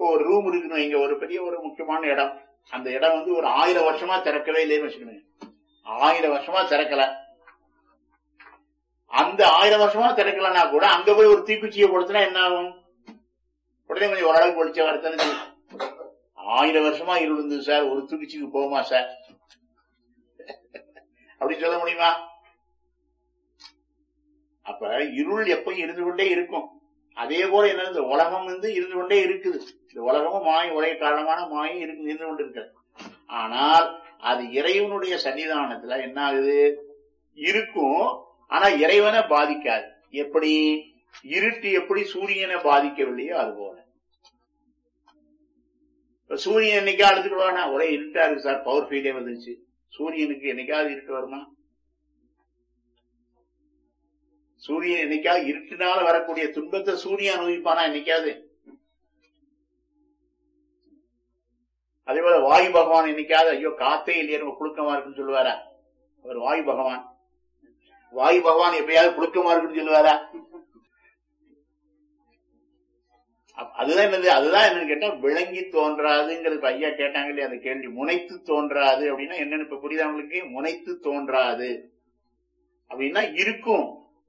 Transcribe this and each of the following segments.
இப்போ ஒரு ரூம் இருக்குன்னு இங்க ஒரு பெரிய ஒரு முக்கியமான இடம் அந்த இடம் வந்து ஒரு ஆயிரம் வருஷமா திறக்கவே இல்லைன்னு வச்சுக்கணுங்க ஆயிரம் வருஷமா திறக்கல அந்த ஆயிரம் வருஷமா திறக்கலன்னா கூட அங்க போய் ஒரு தீக்குச்சியை கொடுத்தனா என்ன ஆகும் உடனே கொஞ்சம் ஓரளவுக்கு வெளிச்சம் வரத்தானே செய்யும். ஆயிரம் வருஷமா இருந்தது சார் ஒரு தூக்கிச்சுக்கு போகுமா சார் அப்படி சொல்ல முடியுமா அப்ப இருள் எப்ப இருந்து கொண்டே இருக்கும் அதே போல என்ன இந்த உலகம் வந்து இருந்து கொண்டே இருக்குது இந்த உலகமும் மாய ஒரே காரணமான மாயை இருக்கு இருந்து கொண்டு இருக்கிறது ஆனால் அது இறைவனுடைய சன்னிதானத்துல என்ன ஆகுது இருக்கும் ஆனா இறைவனை பாதிக்காது எப்படி இருட்டு எப்படி சூரியனை பாதிக்கவில்லையோ அது போல இப்ப சூரியன் என்னைக்கா எடுத்துக்கிடுவானா ஒரே இருட்டா இருக்கு சார் பவர் ஃபீலே வந்துச்சு சூரியனுக்கு என்னைக்காவது இருட்டு வருமா சூரியன் என்னைக்காவது இருட்டினால வரக்கூடிய துன்பத்தை சூரியன் அனுபவிப்பானா என்னைக்காவது அதே போல வாயு பகவான் என்னைக்காவது ஐயோ காத்தே இல்லையே நம்ம புழுக்கமா இருக்குன்னு சொல்லுவாரா அவர் வாயு பகவான் வாயு பகவான் எப்பயாவது புழுக்கமா இருக்குன்னு சொல்லுவாரா அப்ப அதுதான் என்னது அதுதான் என்னன்னு கேட்டா விளங்கி தோன்றாதுங்கிறது இப்ப ஐயா கேட்டாங்க இல்லையா அந்த கேள்வி முனைத்து தோன்றாது அப்படின்னா என்னன்னு இப்ப புரியுதா உங்களுக்கு முனைத்து தோன்றாது அப்படின்னா இருக்கும்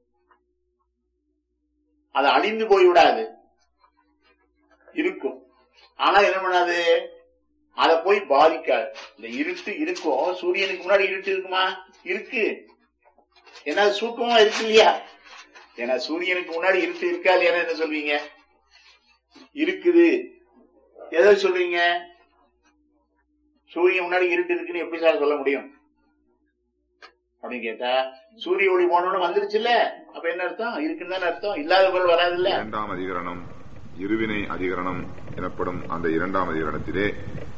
அது அழிந்து போய்விடாது இருக்கும் ஆனா என்ன பண்ணாது அத போய் பாதிக்காது இந்த இருட்டு இருக்கும் சூரியனுக்கு முன்னாடி இருட்டு இருக்குமா இருக்கு ஏன்னா அது சூக்கமா இருக்கு இல்லையா ஏன்னா சூரியனுக்கு முன்னாடி இருட்டு இருக்கா இல்லையா என்ன சொல்வீங்க இருக்குது எதை சொல்றீங்க சூரியன் முன்னாடி இருட்டு இருக்குன்னு எப்படி சார் சொல்ல முடியும் அப்படின்னு கேட்டா சூரிய ஒளி போனோன்னு வந்துருச்சுல்ல அப்ப என்ன அர்த்தம் இருக்குன்னு தானே அர்த்தம் இல்லாத பொருள் வராதுல்ல இரண்டாம் அதிகரணம் இருவினை அதிகரணம் எனப்படும் அந்த இரண்டாம் அதிகரணத்திலே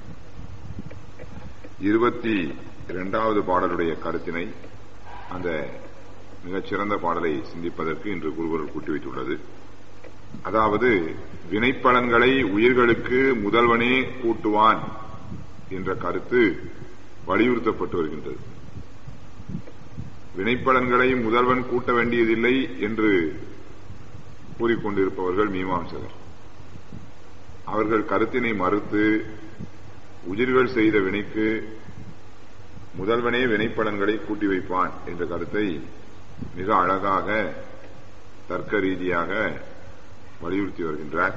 இருபத்தி இரண்டாவது பாடலுடைய கருத்தினை அந்த மிகச்சிறந்த பாடலை சிந்திப்பதற்கு இன்று குருவர்கள் கூட்டி வைத்துள்ளது அதாவது வினைப்பலன்களை உயிர்களுக்கு முதல்வனே கூட்டுவான் என்ற கருத்து வலியுறுத்தப்பட்டு வருகின்றது வினைப்பலன்களை முதல்வன் கூட்ட வேண்டியதில்லை என்று கூறிக்கொண்டிருப்பவர்கள் மீமாம்சகர் அவர்கள் கருத்தினை மறுத்து உயிர்கள் செய்த வினைக்கு முதல்வனே வினைப்பலன்களை கூட்டி வைப்பான் என்ற கருத்தை மிக அழகாக தர்க்க ரீதியாக வலியுறுத்தி வருகின்றார்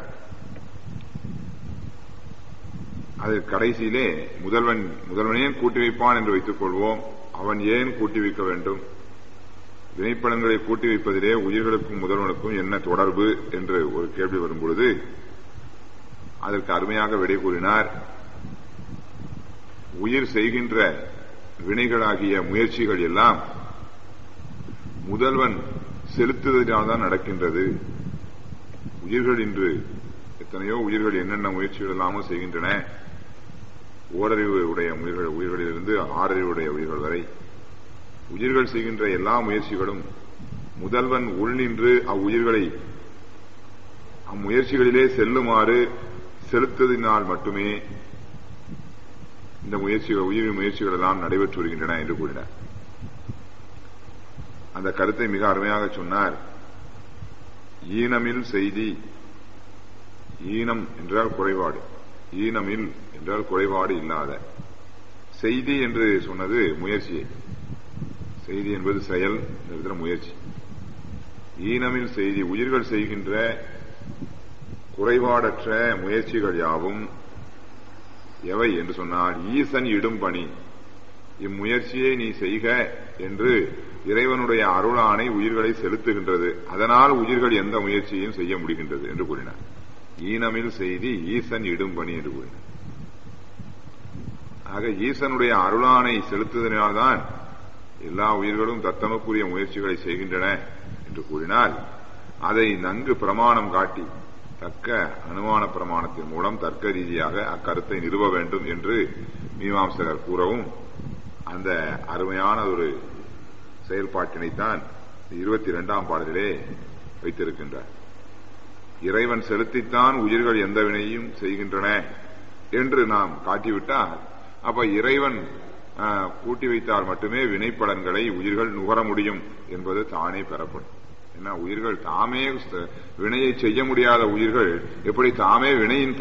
அது கடைசியிலே முதல்வன் முதல்வனே கூட்டி வைப்பான் என்று வைத்துக் கொள்வோம் அவன் ஏன் கூட்டி வைக்க வேண்டும் வினைப்பலன்களை கூட்டி வைப்பதிலே உயிர்களுக்கும் முதல்வனுக்கும் என்ன தொடர்பு என்று ஒரு கேள்வி வரும்பொழுது அதற்கு அருமையாக விடை கூறினார் உயிர் செய்கின்ற வினைகளாகிய முயற்சிகள் எல்லாம் முதல்வன் செலுத்துவதனால்தான் நடக்கின்றது உயிர்கள் இன்று எத்தனையோ உயிர்கள் என்னென்ன முயற்சிகள் எல்லாமோ செய்கின்றன ஓரறிவு உடைய உயிர்கள் உயிர்களிலிருந்து ஆறறிவுடைய உயிர்கள் வரை உயிர்கள் செய்கின்ற எல்லா முயற்சிகளும் முதல்வன் உள்நின்று அவ்வுயிர்களை அம்முயற்சிகளிலே செல்லுமாறு செலுத்ததினால் மட்டுமே இந்த முயற்சிகள் உயிர் முயற்சிகள் எல்லாம் நடைபெற்று வருகின்றன என்று கூறினார் அந்த கருத்தை மிக அருமையாக சொன்னார் ஈனமில் செய்தி ஈனம் என்றால் குறைபாடு ஈனமில் என்றால் குறைபாடு இல்லாத செய்தி என்று சொன்னது முயற்சியை செய்தி என்பது செயல் இந்த இடத்துல முயற்சி ஈனமில் செய்தி உயிர்கள் செய்கின்ற குறைபாடற்ற முயற்சிகள் யாவும் எவை என்று சொன்னால் ஈசன் இடும் பணி இம்முயற்சியை நீ செய்க என்று இறைவனுடைய அருளானை உயிர்களை செலுத்துகின்றது அதனால் உயிர்கள் எந்த முயற்சியையும் செய்ய முடிகின்றது என்று கூறினார் ஈனமில் செய்தி ஈசன் இடும் பணி என்று கூறினார் ஆக ஈசனுடைய அருளானை செலுத்துவதனால்தான் எல்லா உயிர்களும் தத்தமக்குரிய முயற்சிகளை செய்கின்றன என்று கூறினால் அதை நன்கு பிரமாணம் காட்டி தக்க அனுமான பிரமாணத்தின் மூலம் தர்க்க ரீதியாக அக்கருத்தை நிறுவ வேண்டும் என்று மீமாம்சகர் கூறவும் அந்த அருமையான ஒரு செயல்பாட்டினைத்தான் இருபத்தி இரண்டாம் பாடலிலே வைத்திருக்கின்றார் இறைவன் செலுத்தித்தான் உயிர்கள் எந்த வினையும் செய்கின்றன என்று நாம் காட்டிவிட்டால் அப்ப இறைவன் கூட்டி வைத்தால் மட்டுமே வினைப்பலன்களை உயிர்கள் நுகர முடியும் என்பது தானே பெறப்படும் ஏன்னா உயிர்கள் தாமே வினையை செய்ய முடியாத உயிர்கள் எப்படி தாமே வினையின்